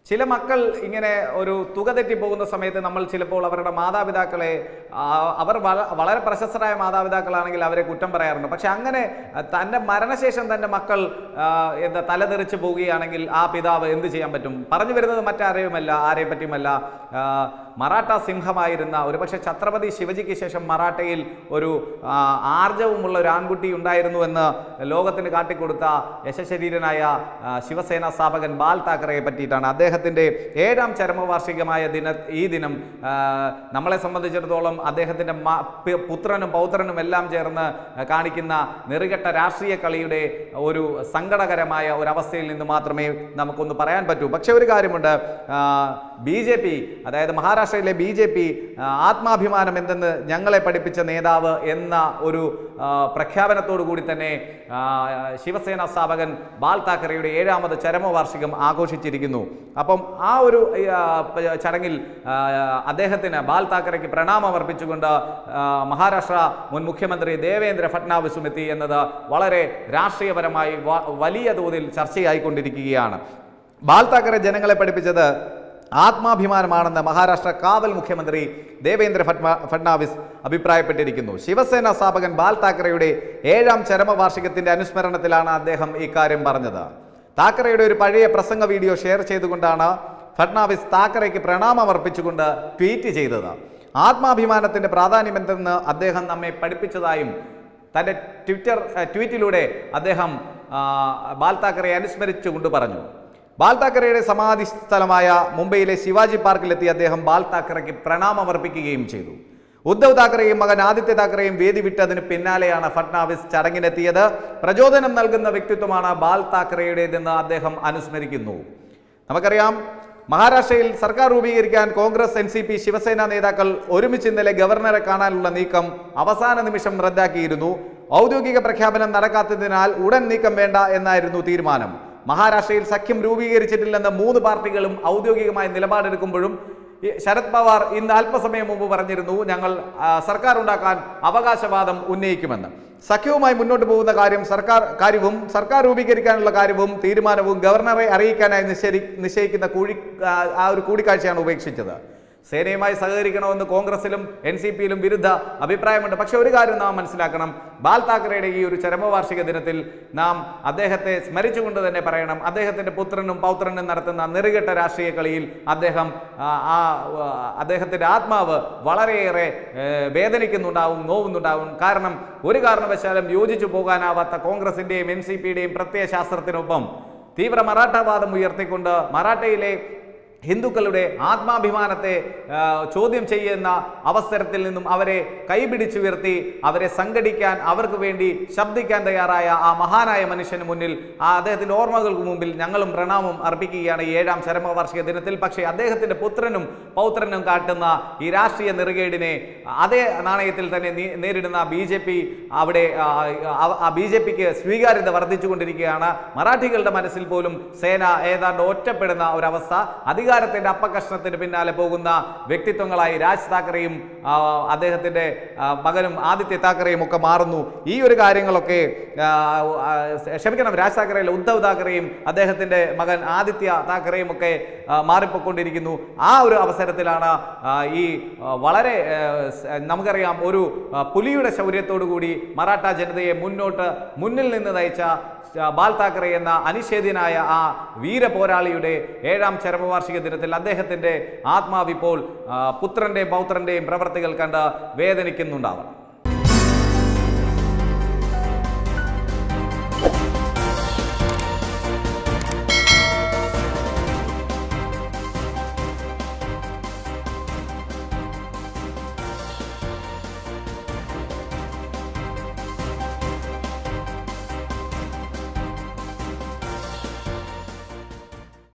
ചില മക്കൾ ഇങ്ങനെ ഒരു തുക തെറ്റി പോകുന്ന സമയത്ത് നമ്മൾ ചിലപ്പോൾ അവരുടെ മാതാപിതാക്കളെ ആ, അവർ വള- വളരെ പ്രശസ്തരായ മാതാപിതാക്കളാണെങ്കിൽ അവരെ കുറ്റം പറയാറുണ്ട് പക്ഷെ അങ്ങനെ ആ, തൻ്റെ മരണശേഷം തൻ്റെ മക്കൾ ആ, എന്താ തലതെറിച്ച് പോവുകയാണെങ്കിൽ ആ പിതാവ് എന്ത് ചെയ്യാൻ പറ്റും പറഞ്ഞു വരുന്നത് മറ്റാരെയുമല്ല ആരെയും പറ്റിയുമല്ല ആ, മറാഠ സിംഹമായിരുന്ന ഒരുപക്ഷെ ഛത്രപതി ശിവജിക്ക് ശേഷം മറാഠയിൽ ഒരു ആ, ആർജവമുള്ള ഒരു ആൺകുട്ടി ഉണ്ടായിരുന്നു എന്ന് ലോകത്തിന് കാട്ടിക്കൊടുത്ത യശശരീരനായ ആ, ശിവസേന സ്ഥാപകൻ ബാൽ താക്കറയെ പറ്റിയിട്ടാണ് അദ്ദേഹത്തിൻ്റെ ഏഴാം ചരമവാർഷികമായ ദിന ഈ ദിനം ആ, നമ്മളെ സംബന്ധിച്ചിടത്തോളം അദ്ദേഹത്തിൻ്റെ മ- പി- പുത്രനും പൗത്രനും എല്ലാം ചേർന്ന് കാണിക്കുന്ന നെറുകെട്ട രാഷ്ട്രീയ കളിയുടെ ഒരു സങ്കടകരമായ ഒരു അവസ്ഥയിൽ നിന്ന് മാത്രമേ നമുക്കൊന്ന് പറയാൻ പറ്റൂ പക്ഷേ ഒരു കാര്യമുണ്ട് ബി ജെ പി അതായത് മഹാരാഷ്ട്രയിലെ ബി ജെ പി ആത്മാഭിമാനം എന്തെന്ന് ഞങ്ങളെ പഠിപ്പിച്ച നേതാവ് എന്ന ഒരു ആ, പ്രഖ്യാപനത്തോടു കൂടി തന്നെ ആ, ശിവസേന സ്ഥാപകൻ ബാൽ താക്കറെയുടെ ഏഴാമത് ചരമവാർഷികം ആഘോഷിച്ചിരിക്കുന്നു അപ്പം ആ ഒരു ആ, പ- ചടങ്ങിൽ ആ, അദ്ദേഹത്തിന് ബാൽ താക്കറയ്ക്ക് പ്രണാമം അർപ്പിച്ചുകൊണ്ട് ആ, മഹാരാഷ്ട്ര മുൻ മുഖ്യമന്ത്രി ദേവേന്ദ്ര ഫട്നാവിസും എത്തി എന്നത് വളരെ രാഷ്ട്രീയപരമായി വ- വലിയ തോതിൽ ചർച്ചയായിക്കൊണ്ടിരിക്കുകയാണ് ബാൽ താക്കറെ ജനങ്ങളെ പഠിപ്പിച്ചത് ആത്മാഭിമാനമാണെന്ന് മഹാരാഷ്ട്ര കാവൽ മുഖ്യമന്ത്രി ദേവേന്ദ്ര ഫട്ന ഫട്നാവിസ് അഭിപ്രായപ്പെട്ടിരിക്കുന്നു ശിവസേന സ്ഥാപകൻ ബാൽ താക്കറെയുടെ ഏഴാം ചരമവാർഷികത്തിന്റെ അനുസ്മരണത്തിലാണ് അദ്ദേഹം ഇക്കാര്യം പറഞ്ഞത് താക്കറെയുടെ ഒരു പഴയ പ്രസംഗ വീഡിയോ ഷെയർ ചെയ്തുകൊണ്ടാണ് ഫട്നാവിസ് താക്കറയ്ക്ക് പ്രണാമം അർപ്പിച്ചുകൊണ്ട് ട്വീറ്റ് ചെയ്തത് ആത്മാഭിമാനത്തിന്റെ പ്രാധാന്യം എന്തെന്ന് അദ്ദേഹം നമ്മെ പഠിപ്പിച്ചതായും തൻ്റെ ട്വിറ്റർ ഏഹ്, ട്വീറ്റിലൂടെ അദ്ദേഹം ആ, ബാൽ താക്കറെ അനുസ്മരിച്ചുകൊണ്ട് പറഞ്ഞു ബാൽ താക്കറെയുടെ സമാധി സ്ഥലമായ മുംബൈയിലെ ശിവാജി പാർക്കിലെത്തി അദ്ദേഹം ബാൽ താക്കറയ്ക്ക് പ്രണാമമർപ്പിക്കുകയും ചെയ്തു ഉദ്ധവ് താക്കറെയും മകൻ ആദിത്യ താക്കറെയും വേദി വിട്ടതിന് പിന്നാലെയാണ് ഫട്നാവിസ് ചടങ്ങിനെത്തിയത് പ്രചോദനം നൽകുന്ന വ്യക്തിത്വമാണ് ബാൽ താക്കറയുടേതെന്ന് അദ്ദേഹം അനുസ്മരിക്കുന്നു നമുക്കറിയാം മഹാരാഷ്ട്രയിൽ സർക്കാർ രൂപീകരിക്കാൻ Congress N C P Shiv Sena നേതാക്കൾ ഒരുമിച്ച് ഇന്നലെ ഗവർണറെ കാണാനുള്ള നീക്കം അവസാന നിമിഷം റദ്ദാക്കിയിരുന്നു ഔദ്യോഗിക പ്രഖ്യാപനം നടക്കാത്തതിനാൽ ഉടൻ നീക്കം വേണ്ട എന്നായിരുന്നു തീരുമാനം മഹാരാഷ്ട്രയിൽ സഖ്യം രൂപീകരിച്ചിട്ടില്ലെന്ന് മൂന്ന് പാർട്ടികളും ഔദ്യോഗികമായി നിലപാടെടുക്കുമ്പോഴും ഈ ശരത് പവാർ ഇന്ന് അല്പസമയം മുമ്പ് പറഞ്ഞിരുന്നു ഞങ്ങൾ ആ, സർക്കാർ ഉണ്ടാക്കാൻ അവകാശവാദം ഉന്നയിക്കുമെന്ന് സഖ്യവുമായി മുന്നോട്ട് പോകുന്ന കാര്യം സർക്കാർ കാര്യവും സർക്കാർ രൂപീകരിക്കാനുള്ള കാര്യവും തീരുമാനവും ഗവർണറെ അറിയിക്കാനായി നിശ്ചയി നിശ്ചയിക്കുന്ന കൂടി ആ, ആ ഒരു കൂടിക്കാഴ്ചയാണ് ഉപേക്ഷിച്ചത് സേനയുമായി സഹകരിക്കണമെന്ന് കോൺഗ്രസിലും എൻ സി പിയിലും വിരുദ്ധ അഭിപ്രായമുണ്ട് പക്ഷെ ഒരു കാര്യം നാം മനസ്സിലാക്കണം ബാൽ താക്കറയുടെ ഈ ഒരു ചരമവാർഷിക ദിനത്തിൽ നാം അദ്ദേഹത്തെ സ്മരിച്ചുകൊണ്ട് തന്നെ പറയണം അദ്ദേഹത്തിന്റെ പുത്രനും പൗത്രനും നടത്തുന്ന നെറുകെട്ട രാഷ്ട്രീയ കളിയിൽ അദ്ദേഹം ആ, ആ ആ, അദ്ദേഹത്തിന്റെ ആത്മാവ് വളരെയേറെ ഏ, വേദനിക്കുന്നുണ്ടാവും നോവുന്നുണ്ടാവും കാരണം ഒരു കാരണവശാലും യോജിച്ചു പോകാനാവാത്ത കോൺഗ്രസിന്റെയും എൻ സി പിയുടെയും പ്രത്യയശാസ്ത്രത്തിനൊപ്പം തീവ്ര മറാഠാവാദം ഉയർത്തിക്കൊണ്ട് മറാഠയിലെ ഹിന്ദുക്കളുടെ ആത്മാഭിമാനത്തെ ആ, ചോദ്യം ചെയ്യുന്ന അവസരത്തിൽ നിന്നും അവരെ കൈപിടിച്ചുയർത്തി അവരെ സംഘടിക്കാൻ അവർക്ക് വേണ്ടി ശബ്ദിക്കാൻ തയ്യാറായ ആ മഹാനായ മനുഷ്യന് മുന്നിൽ ആ അദ്ദേഹത്തിന്റെ ഓർമ്മകൾക്ക് മുമ്പിൽ ഞങ്ങളും പ്രണാമം അർപ്പിക്കുകയാണ് ഈ ഏഴാം ചരമവാർഷിക ദിനത്തിൽ പക്ഷേ അദ്ദേഹത്തിന്റെ പുത്രനും പൗത്രനും കാട്ടുന്ന ഈ രാഷ്ട്രീയ നെറുകേടിനെ അതേ നാണയത്തിൽ തന്നെ നീ- നേരിടുന്ന ബി ജെ പി അവിടെ ആ ബി ജെ പിക്ക് സ്വീകാര്യത വർദ്ധിച്ചുകൊണ്ടിരിക്കുകയാണ് മറാഠികളുടെ മനസ്സിൽ പോലും സേന ഏതാണ്ട് ഒറ്റപ്പെടുന്ന ഒരവസ്ഥ അധികാരത്തിന്റെ അപ്പകഷ്ണത്തിന് പിന്നാലെ പോകുന്ന വ്യക്തിത്വങ്ങളായി രാജ് താക്കറെയും ആ, അദ്ദേഹത്തിന്റെ ആ, മകനും ആദിത്യ താക്കറെയും ഒക്കെ മാറുന്നു ഈ ഒരു കാര്യങ്ങളൊക്കെ ആ, ആ, ക്ഷമിക്കണം രാജ് താക്കറയിലെ ഉദ്ധവ് താക്കറെയും അദ്ദേഹത്തിന്റെ മകൻ ആദിത്യ താക്കറെയും ഒക്കെ ആ, മാറിപ്പോയിക്കൊണ്ടിരിക്കുന്നു ആ ഒരു അവസരത്തിലാണ് ആ, ഈ ആ, വളരെ ആ, സ്- നമുക്കറിയാം ഒരു ആ, പുലിയുടെ ശൗര്യത്തോടു കൂടി മറാഠ ജനതയെ മുന്നോട്ട് മുന്നിൽ നിന്ന് നയിച്ച ആ, ബാൽ താക്കറെ എന്ന അനിഷേധ്യനായ ആ വീര പോരാളിയുടെ ഏഴാം ചരമവാർഷിക ദിനത്തിൽ അദ്ദേഹത്തിന്റെ ആത്മാവിപ്പോൾ ആ, പുത്രന്റെയും പൗത്രന്റെയും പ്രവർത്തികൾ കണ്ട് വേദനിക്കുന്നുണ്ടാവണം